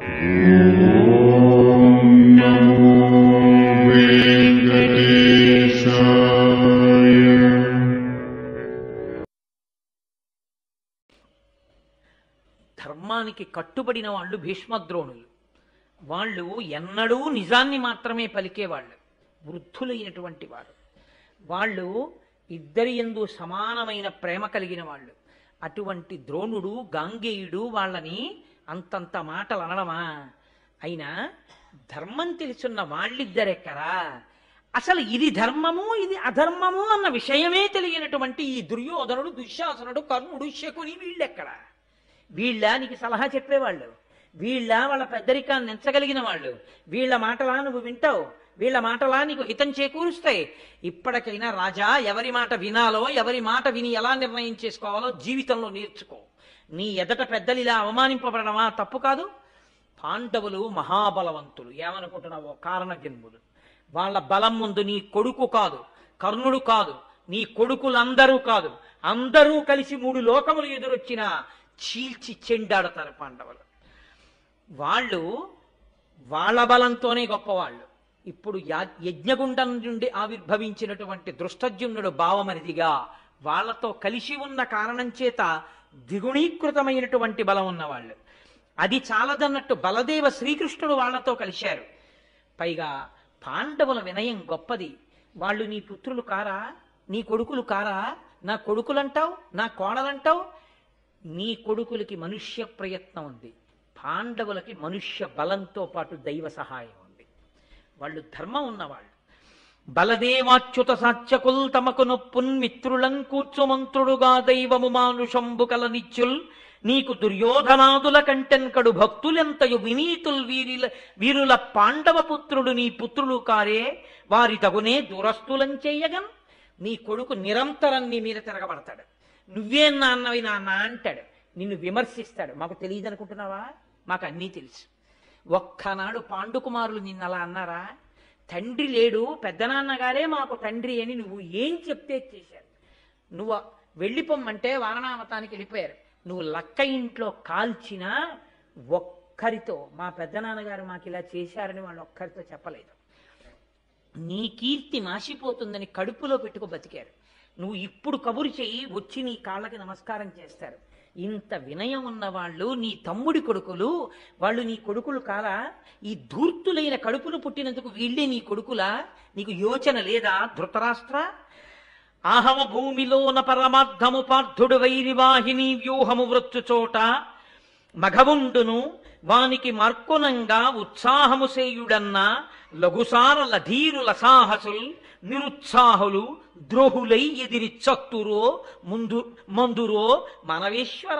ధర్మానికి కట్టుబడిన వాళ్ళు భీష్మద్రోణులు వాళ్ళు ఎన్నడూ నిజాన్ని మాత్రమే పలికేవాళ్ళు వృద్ధులైనటువంటి వారు వాళ్ళు ఇద్దరి ఎందు సమానమైన ప్రేమ కలిగిన వాళ్ళు అటువంటి ద్రోణుడు గాంగేయుడు వాళ్ళని అంతంత మాటలు అనడమా అయినా ధర్మం తెలుసున్న వాళ్ళిద్దరెక్కరా అసలు ఇది ధర్మము ఇది అధర్మము అన్న విషయమే తెలియనటువంటి ఈ దుర్యోధనుడు దుశ్శాసనుడు కర్ణుడు శకుని వీళ్ళెక్కడా వీళ్ళ నీకు సలహా చెప్పేవాళ్ళు వీళ్ళ వాళ్ళ పెద్దరికాన్ని ఎంచగలిగిన వాళ్ళు వీళ్ళ మాటలా నువ్వు వింటావు వీళ్ళ మాటలా నీకు హితం చేకూరుస్తాయి ఇప్పటికైనా రాజా ఎవరి మాట వినాలో ఎవరి మాట విని ఎలా నిర్ణయం చేసుకోవాలో జీవితంలో నేర్చుకో నీ ఎదట పెద్దలు ఇలా అవమానింపబడమా తప్పు కాదు పాండవులు మహాబలవంతులు ఏమనుకుంటున్నావో కారణ జన్ములు వాళ్ళ బలం ముందు నీ కొడుకు కాదు కర్ణుడు కాదు నీ కొడుకులందరూ కాదు అందరూ కలిసి మూడు లోకములు ఎదురొచ్చినా చీల్చి చెండాడతారు పాండవులు వాళ్ళు వాళ్ళ బలంతోనే గొప్పవాళ్ళు ఇప్పుడు యా- యజ్ఞగుండం నుండి ఆవిర్భవించినటువంటి దృష్టజ్యుమ్నుడు భావమరిదిగా వాళ్ళతో కలిసి ఉన్న కారణం చేత ద్విగుణీకృతమైనటువంటి బలం ఉన్నవాళ్ళు అది చాలదన్నట్టు బలదేవ శ్రీకృష్ణుడు వాళ్ళతో కలిశారు పైగా పాండవుల వినయం గొప్పది వాళ్ళు నీ పుత్రులు కారా నీ కొడుకులు కారా నా కొడుకులంటావు నా కోడలంటావు నీ కొడుకులకి మనుష్య ప్రయత్నం ఉంది పాండవులకి మనుష్య బలంతో పాటు దైవ సహాయం ఉంది వాళ్ళు ధర్మం ఉన్నవాళ్ళు బలదేవాచ్యుత సాత్యకుల్ తమకు నొప్పున్ మిత్రులం కూర్చుమంత్రుడుగా దైవము మానుషంబు కల నిత్యుల్ నీకు దుర్యోధనాదుల కంటెన్కడు భక్తులెంతయు వినీతుల్ వీరిల వీరుల పాండవ పుత్రుడు నీ పుత్రులు కారే వారి తగునే దురస్తులం చెయ్యగన్ నీ కొడుకు నిరంతరం నీ మీద తిరగబడతాడు నువ్వే నాన్నవి నాన్న అంటాడు నిన్ను విమర్శిస్తాడు మాకు తెలియదు అనుకుంటున్నావా మాకు అన్నీ తెలుసు ఒక్కనాడు పాండుకుమారులు నిన్న అలా అన్నారా తండ్రి లేడు పెద్దనాన్నగారే మాకు తండ్రి అని నువ్వు ఏం చెప్తే చేశారు నువ్వు వెళ్ళిపోమ్మంటే వారణామతానికి వెళ్ళిపోయారు నువ్వు లక్క ఇంట్లో కాల్చినా ఒక్కరితో మా పెద్దనాన్నగారు మాకు ఇలా చేశారని వాళ్ళు ఒక్కరితో చెప్పలేదు నీ కీర్తి మాసిపోతుందని కడుపులో పెట్టుకు బతికారు నువ్వు ఇప్పుడు కబురు చెయ్యి వచ్చి నీ కాళ్ళకి నమస్కారం చేస్తారు ఇంత వినయం ఉన్న వాళ్ళు నీ తమ్ముడి కొడుకులు వాళ్ళు నీ కొడుకులు కాదా ఈ ధూర్తులైన కడుపును పుట్టినందుకు వీళ్ళే నీ కొడుకులా నీకు యోచన లేదా ధృతరాష్ట్ర ఆహవ భూమిలోన పరమార్థము పార్థుడు వైరివాహిని వ్యూహము వృత్తు చోట మఘవుండును వానికి మార్కొనంగా ఉత్సాహము సేయుడన్న లఘుసారల ధీరుల సాహసుల్ నిరుత్సాహులు ద్రోహులై ఎదిరి చత్తురో ముందు మందురో మనవేశ్వర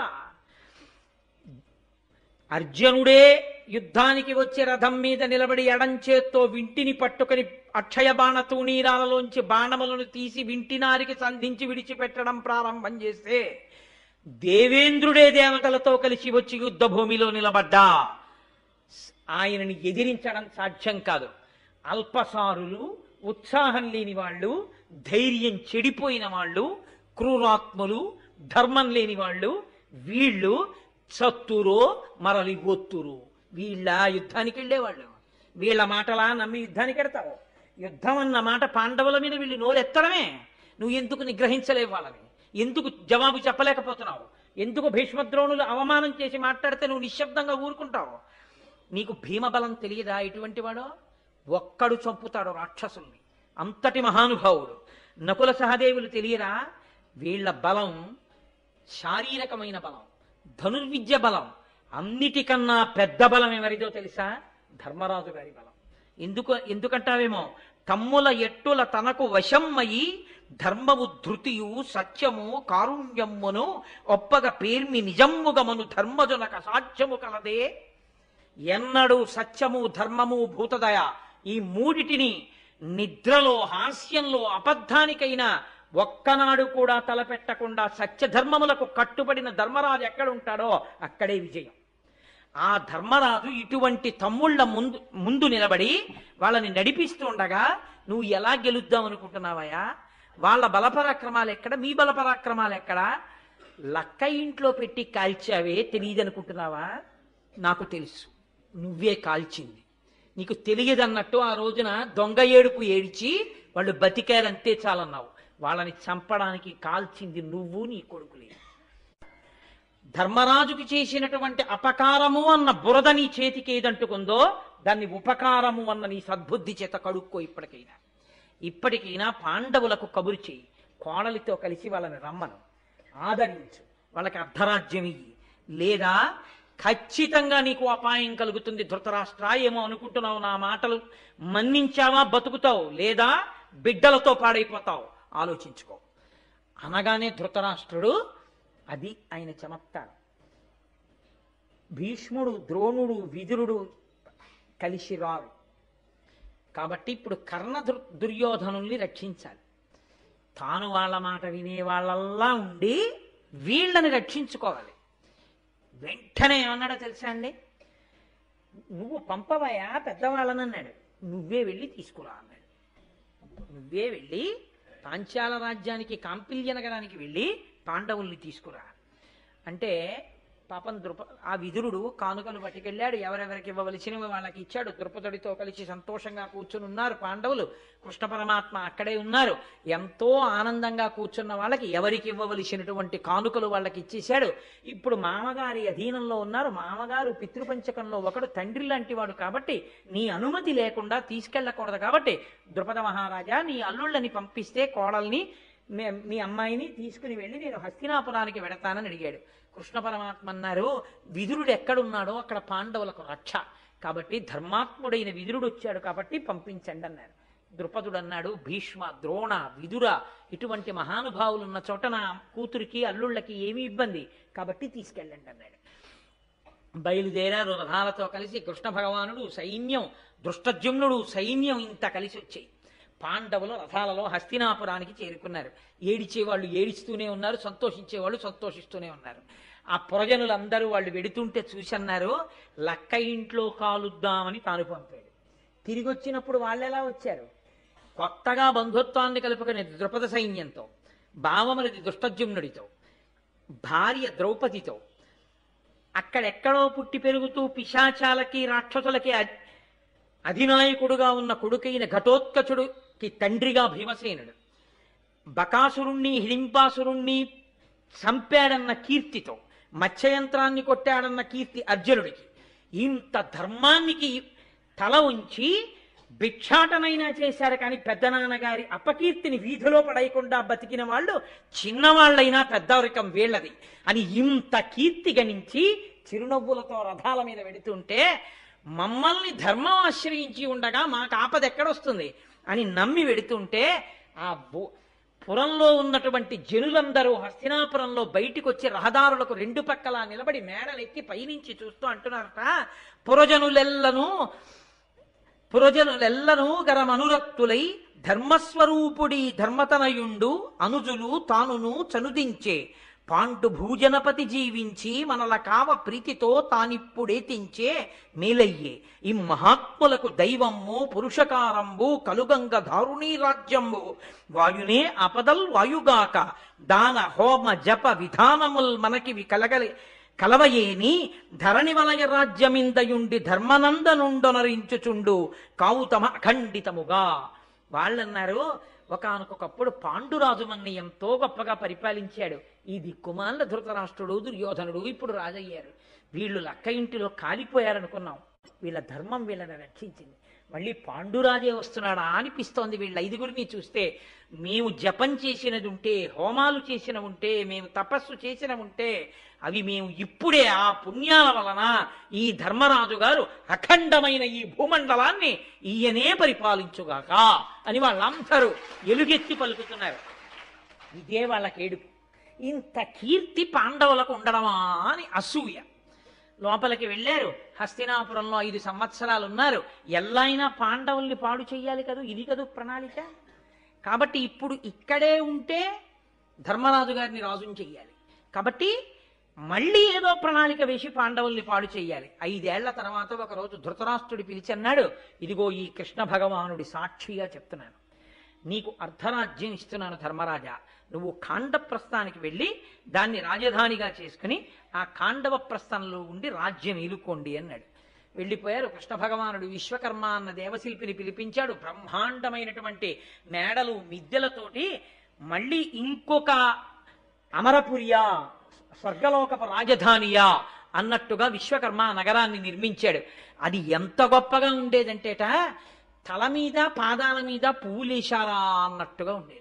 అర్జునుడే యుద్ధానికి వచ్చి రథం మీద నిలబడి ఎడంచేత్తో వింటిని పట్టుకొని అక్షయ బాణ తూణీరాలలోంచి బాణములను తీసి వింటినారికి సంధించి విడిచిపెట్టడం ప్రారంభం చేస్తే దేవేంద్రుడే దేవతలతో కలిసి వచ్చి యుద్ధ భూమిలో నిలబడ్డా ఆయనని ఎదిరించడం సాధ్యం కాదు అల్పసారులు ఉత్సాహం లేని వాళ్ళు ధైర్యం చెడిపోయిన వాళ్ళు క్రూరాత్ములు ధర్మం లేని వాళ్ళు వీళ్ళు చత్తురో మరలి గొత్తురు వీళ్ళ యుద్ధానికి వెళ్ళేవాళ్ళు వీళ్ళ మాటలా నమ్మి యుద్ధానికి ఎడతావు యుద్ధం అన్న మాట పాండవుల మీద వీళ్ళు నోరెత్తడమే నువ్వు ఎందుకు నిగ్రహించలేవు వాళ్ళని ఎందుకు జవాబు చెప్పలేకపోతున్నావు ఎందుకు భీష్మద్రోణులు అవమానం చేసి మాట్లాడితే నువ్వు నిశ్శబ్దంగా ఊరుకుంటావు నీకు భీమబలం తెలియదా ఎటువంటి వాడో ఒక్కడు చంపుతాడు రాక్షసుల్ని అంతటి మహానుభావుడు నకుల సహదేవులు తెలియరా వీళ్ళ బలం శారీరకమైన బలం ధనుర్విద్య బలం అన్నిటికన్నా పెద్ద బలం ఎవరిదో తెలుసా ధర్మరాజు గారి బలం ఎందుకు ఎందుకంటావేమో తమ్ముల ఎట్టుల తనకు వశమ్మయి ధర్మము ధృతియు సత్యము కారుణ్యమ్మును ఒప్పగ పేర్మి నిజమ్ముగమను ధర్మజునక సాధ్యము కలదే ఎన్నడు సత్యము ధర్మము భూతదయ ఈ మూడిటిని నిద్రలో హాస్యంలో అబద్ధానికైనా ఒక్కనాడు కూడా తలపెట్టకుండా సత్యధర్మములకు కట్టుబడిన ధర్మరాజు ఎక్కడుంటాడో అక్కడే విజయం ఆ ధర్మరాజు ఇటువంటి తమ్ముళ్ళ ముందు ముందు నిలబడి వాళ్ళని నడిపిస్తూ ఉండగా నువ్వు ఎలా గెలుద్దాం అనుకుంటున్నావయ్యా వాళ్ళ బలపరాక్రమాలు ఎక్కడ మీ బలపరాక్రమాలు ఎక్కడ లక్క ఇంట్లో పెట్టి కాల్చావే తెలియదు అనుకుంటున్నావా నాకు తెలుసు నువ్వే కాల్చింది నీకు తెలియదన్నట్టు ఆ రోజున దొంగ ఏడుపు ఏడిచి వాళ్ళు బతికారంతే చాలన్నావు వాళ్ళని చంపడానికి కాల్చింది నువ్వు నీ కొడుకులే ధర్మరాజుకి చేసినటువంటి అపకారము అన్న బురద నీ చేతికి ఏదంటుకుందో దాన్ని ఉపకారము అన్న నీ సద్బుద్ధి చేత కడుక్కో ఇప్పటికైనా ఇప్పటికైనా పాండవులకు కబురు చేయి కోడలితో కలిసి వాళ్ళని రమ్మను ఆదరించు వాళ్ళకి అర్ధరాజ్యం ఇయ్యి లేదా ఖచ్చితంగా నీకు అపాయం కలుగుతుంది ధృతరాష్ట్ర ఏమో అనుకుంటున్నావు నా మాటలు మన్నించావా బతుకుతావు లేదా బిడ్డలతో పాడైపోతావు ఆలోచించుకో అనగానే ధృతరాష్ట్రుడు అది ఆయన చమత్కారం భీష్ముడు ద్రోణుడు విదురుడు కలిసి రారు కాబట్టి ఇప్పుడు కర్ణ దుర్- దుర్యోధనుల్ని రక్షించాలి తాను వాళ్ళ మాట వినే వాళ్ళల్లా ఉండి వీళ్ళని రక్షించుకోవాలి వెంటనే ఏమన్నాడో తెలుసా అండి నువ్వు పంపవయా పెద్దవాళ్ళని అన్నాడు నువ్వే వెళ్ళి తీసుకురా అన్నాడు నువ్వే వెళ్ళి పాంచాల రాజ్యానికి కాంపిల్య నగరానికి వెళ్ళి పాండవుల్ని తీసుకురా అంటే పాపం ద్రుప ఆ విదురుడు కానుకలు పట్టుకెళ్ళాడు ఎవరెవరికి ఇవ్వవలసినవి వాళ్ళకి ఇచ్చాడు ద్రుపదుడితో కలిసి సంతోషంగా కూర్చుని ఉన్నారు పాండవులు కృష్ణ పరమాత్మ అక్కడే ఉన్నారు ఎంతో ఆనందంగా కూర్చున్న వాళ్ళకి ఎవరికి ఇవ్వవలసినటువంటి కానుకలు వాళ్ళకి ఇచ్చేశాడు ఇప్పుడు మామగారి అధీనంలో ఉన్నారు మామగారు పితృపంచకంలో ఒకడు తండ్రి లాంటి వాడు కాబట్టి నీ అనుమతి లేకుండా తీసుకెళ్ళకూడదు కాబట్టి ద్రుపద మహారాజా నీ అల్లుళ్ళని పంపిస్తే కోడల్ని మే- మీ అమ్మాయిని తీసుకుని వెళ్ళి నేను హస్తినాపురానికి వెడతానని అడిగాడు కృష్ణ పరమాత్మ అన్నారు విదురుడు ఎక్కడున్నాడో అక్కడ పాండవులకు రక్ష కాబట్టి ధర్మాత్ముడైన విదురుడు వచ్చాడు కాబట్టి పంపించండి అన్నారు ద్రుపదుడు అన్నాడు భీష్మ ద్రోణ విదుర ఇటువంటి మహానుభావులు ఉన్న చోట నా కూతురికి అల్లుళ్ళకి ఏమీ ఇబ్బంది కాబట్టి తీసుకెళ్ళండి అన్నాడు బయలుదేరారు రథాలతో కలిసి కృష్ణ భగవానుడు సైన్యం దృష్టజుమ్నుడు సైన్యం ఇంత కలిసి వచ్చాయి పాండవులు రథాలలో హస్తినాపురానికి చేరుకున్నారు ఏడిచేవాళ్ళు ఏడుస్తూనే ఉన్నారు సంతోషించేవాళ్ళు సంతోషిస్తూనే ఉన్నారు ఆ పురజనులందరూ వాళ్ళు వెడుతుంటే చూసన్నారు లక్క ఇంట్లో కాలుద్దామని తాను పంపాడు తిరిగి వచ్చినప్పుడు వాళ్ళు ఎలా వచ్చారు కొత్తగా బంధుత్వాన్ని కలుపుకునే ద్రుపద సైన్యంతో బావమరిది దుష్టజుమ్నుడితో భార్య ద్రౌపదితో అక్కడెక్కడో పుట్టి పెరుగుతూ పిశాచాలకి రాక్షసులకి అధి- అధినాయకుడుగా ఉన్న కొడుకైన ఘటోత్కచుడుకి తండ్రిగా భీమసేనుడు బకాసురుణ్ణి హిడింపాసురుణ్ణి చంపాడన్న కీర్తితో మత్స్యయంత్రాన్ని కొట్టాడన్న కీర్తి అర్జునుడికి ఇంత ధర్మానికి తల ఉంచి భిక్షాటనైనా చేశారు కానీ పెద్దనాన్నగారి అపకీర్తిని వీధిలో పడేయకుండా బతికిన వాళ్ళు చిన్నవాళ్ళైనా పెద్దవరికం వీళ్ళది అని ఇంత కీర్తి గణించి చిరునవ్వులతో రథాల మీద వెడుతుంటే మమ్మల్ని ధర్మం ఆశ్రయించి ఉండగా మాకు ఆపద ఎక్కడొస్తుంది అని నమ్మి వెడుతుంటే ఆ బు- పురంలో ఉన్నటువంటి జనులందరూ హస్తినాపురంలో బయటికి వచ్చి రహదారులకు రెండు పక్కల నిలబడి మేడలెక్కి పైనుంచి చూస్తూ అంటున్నారట పురజనులెల్లను పురజనులెల్లను గరమనురక్తులై ధర్మస్వరూపుడి ధర్మతనయుండు అనుజులు తానును చనుదించే పాండు భూజనపతి జీవించి మనల కావ ప్రీతితో తానిప్పుడేతించే మేలయ్యే ఈ మహాత్ములకు దైవమ్ము పురుషకారంబు కలుగంగ దారుణీ రాజ్యంబు వాయునే అపదల్ వాయుగాక దాన హోమ జప విధానముల్ మనకివి కలగలి కలవయేని ధరణి వలయ రాజ్యమిందయుండి ధర్మనందనుండొనరించుచుండు కావుతమ అఖండితముగా వాళ్ళన్నారు ఒకానొకప్పుడు పాండురాజు మన్ని ఎంతో గొప్పగా పరిపాలించాడు ఈ దిక్కుమాల ధృతరాష్ట్రుడు దుర్యోధనుడు ఇప్పుడు రాజయ్యారు వీళ్ళు లక్క ఇంటిలో కాలిపోయారనుకున్నాం వీళ్ళ ధర్మం వీళ్ళని రక్షించింది మళ్ళీ పాండురాజే వస్తున్నాడా అనిపిస్తోంది వీళ్ళ ఐదుగురిని చూస్తే మేము జపం చేసినది ఉంటే హోమాలు చేసిన ఉంటే మేము తపస్సు చేసిన ఉంటే అవి మేము ఇప్పుడే ఆ పుణ్యాల వలన ఈ ధర్మరాజు గారు అఖండమైన ఈ భూమండలాన్ని ఈయనే పరిపాలించుగాక అని వాళ్ళందరూ ఎలుగెత్తి పలుకుతున్నారు ఇదే వాళ్ళకి ఏడుపు ఇంత కీర్తి పాండవులకు ఉండడమా అని అసూయ లోపలికి వెళ్ళారు హస్తినాపురంలో ఐదు సంవత్సరాలు ఉన్నారు ఎల్లైనా పాండవుల్ని పాడు చెయ్యాలి కదూ ఇది కదూ ప్రణాళిక కాబట్టి ఇప్పుడు ఇక్కడే ఉంటే ధర్మరాజు గారిని రాజుని చెయ్యాలి కాబట్టి మళ్ళీ ఏదో ప్రణాళిక వేసి పాండవుల్ని పాడు చెయ్యాలి ఐదేళ్ల తర్వాత ఒక రోజు ధృతరాష్ట్రుడి పిలిచి అన్నాడు ఇదిగో ఈ కృష్ణ భగవానుడి సాక్షిగా చెప్తున్నాను నీకు అర్ధరాజ్యం ఇస్తున్నాను ధర్మరాజా నువ్వు కాండప్రస్థానికి వెళ్ళి దాన్ని రాజధానిగా చేసుకుని ఆ కాండవ ప్రస్థానంలో ఉండి రాజ్యం ఏలుకోండి అన్నాడు వెళ్ళిపోయారు కృష్ణ భగవానుడు విశ్వకర్మ అన్న దేవశిల్పిని పిలిపించాడు బ్రహ్మాండమైనటువంటి మేడలు మిద్దెలతోటి మళ్ళీ ఇంకొక అమరపురియా స్వర్గలోకపు రాజధానియా అన్నట్టుగా విశ్వకర్మ ఆ నగరాన్ని నిర్మించాడు అది ఎంత గొప్పగా ఉండేదంటేట తల మీద పాదాల మీద పువ్వులేశారా అన్నట్టుగా ఉండేది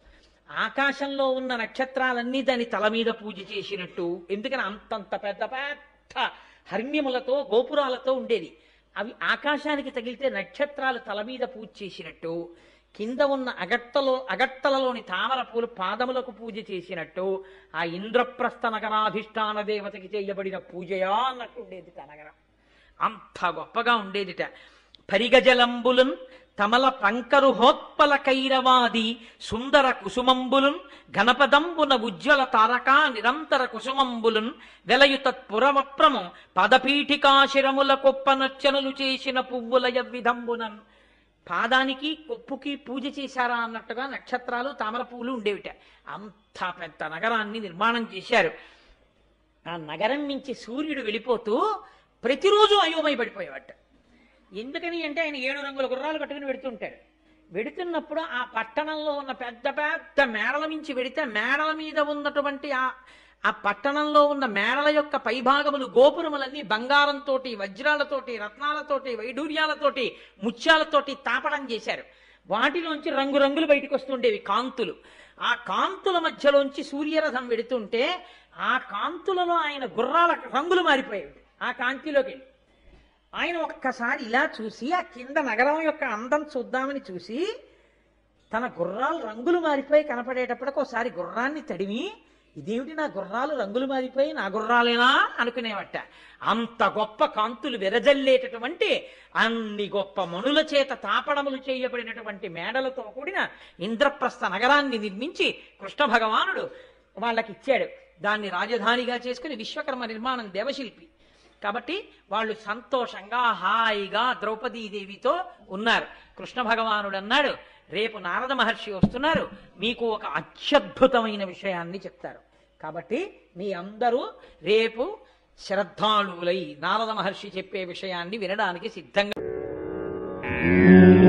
ఆకాశంలో ఉన్న నక్షత్రాలన్నీ దాని తల మీద పూజ చేసినట్టు ఎందుకని అంతంత పెద్ద పెద్ద హర్మ్యములతో గోపురాలతో ఉండేది అవి ఆకాశానికి తగిలితే నక్షత్రాలు తల మీద పూజ చేసినట్టు కింద ఉన్న అగట్టలో అగట్టలలోని తామర పూలు పాదములకు పూజ చేసినట్టు ఆ ఇంద్రప్రస్థ నగరాధిష్టాన దేవతకి చేయబడిన పూజయా అన్నట్టు ఉండేది ఆ నగరం అంత గొప్పగా ఉండేదిట పరిగజలంబులున్ తమల పంకరు హోత్పల కైరవాది సుందర కుసుమంబులున్ ఘనపదంబున ఉజ్వల తారకా నిరంతర కుసుమంబులున్ వెలయుత పురవప్రము పదపీఠికాశిరముల కొప్పనచ్చనులు చేసిన పువ్వుల యవ్విధంబునన్ పాదానికి కొప్పుకి పూజ చేశారా అన్నట్టుగా నక్షత్రాలు తామర పువ్వులు ఉండేవిట అంత పెద్ద నగరాన్ని నిర్మాణం చేశారు ఆ నగరం నుంచి సూర్యుడు వెళ్ళిపోతూ ప్రతిరోజు అయోమయ పడిపోయేవాట ఎందుకని అంటే ఆయన ఏడు రంగుల గుర్రాలు కట్టుకుని వెడుతుంటాడు వెడుతున్నప్పుడు ఆ పట్టణంలో ఉన్న పెద్ద పెద్ద మేడల నుంచి వెడితే మేడల మీద ఉన్నటువంటి ఆ ఆ పట్టణంలో ఉన్న మేడల యొక్క పైభాగములు గోపురములన్నీ బంగారంతోటి వజ్రాలతోటి రత్నాలతోటి వైడూర్యాలతోటి ముత్యాలతోటి తాపడం చేశారు వాటిలోంచి రంగురంగులు బయటకు వస్తుండేవి కాంతులు ఆ కాంతుల మధ్యలోంచి సూర్యరథం వెడుతుంటే ఆ కాంతులలో ఆయన గుర్రాల రంగులు మారిపోయేవి ఆ కాంతిలోకి వెళ్ళి ఆయన ఒక్కసారి ఇలా చూసి ఆ కింద నగరం యొక్క అందం చూద్దామని చూసి తన గుర్రాలు రంగులు మారిపోయి కనపడేటప్పటికి ఒకసారి గుర్రాన్ని తడిమి ఇదేమిటి నా గుర్రాలు రంగులు మారిపోయి నా గుర్రాలేనా అనుకునేవట అంత గొప్ప కాంతులు వెరజల్లేటటువంటి అన్ని గొప్ప మనుల చేత తాపడములు చేయబడినటువంటి మేడలతో కూడిన ఇంద్రప్రస్థ నగరాన్ని నిర్మించి కృష్ణ భగవానుడు వాళ్ళకి ఇచ్చాడు దాన్ని రాజధానిగా చేసుకుని విశ్వకర్మ నిర్మాణం దేవశిల్పి కాబట్టి వాళ్ళు సంతోషంగా హాయిగా ద్రౌపదీదేవితో ఉన్నారు కృష్ణ భగవానుడు అన్నాడు రేపు నారద మహర్షి వస్తున్నారు మీకు ఒక అత్యద్భుతమైన విషయాన్ని చెప్తారు కాబట్టి మీ అందరూ రేపు శ్రద్ధాళువులై నారద మహర్షి చెప్పే విషయాన్ని వినడానికి సిద్ధంగా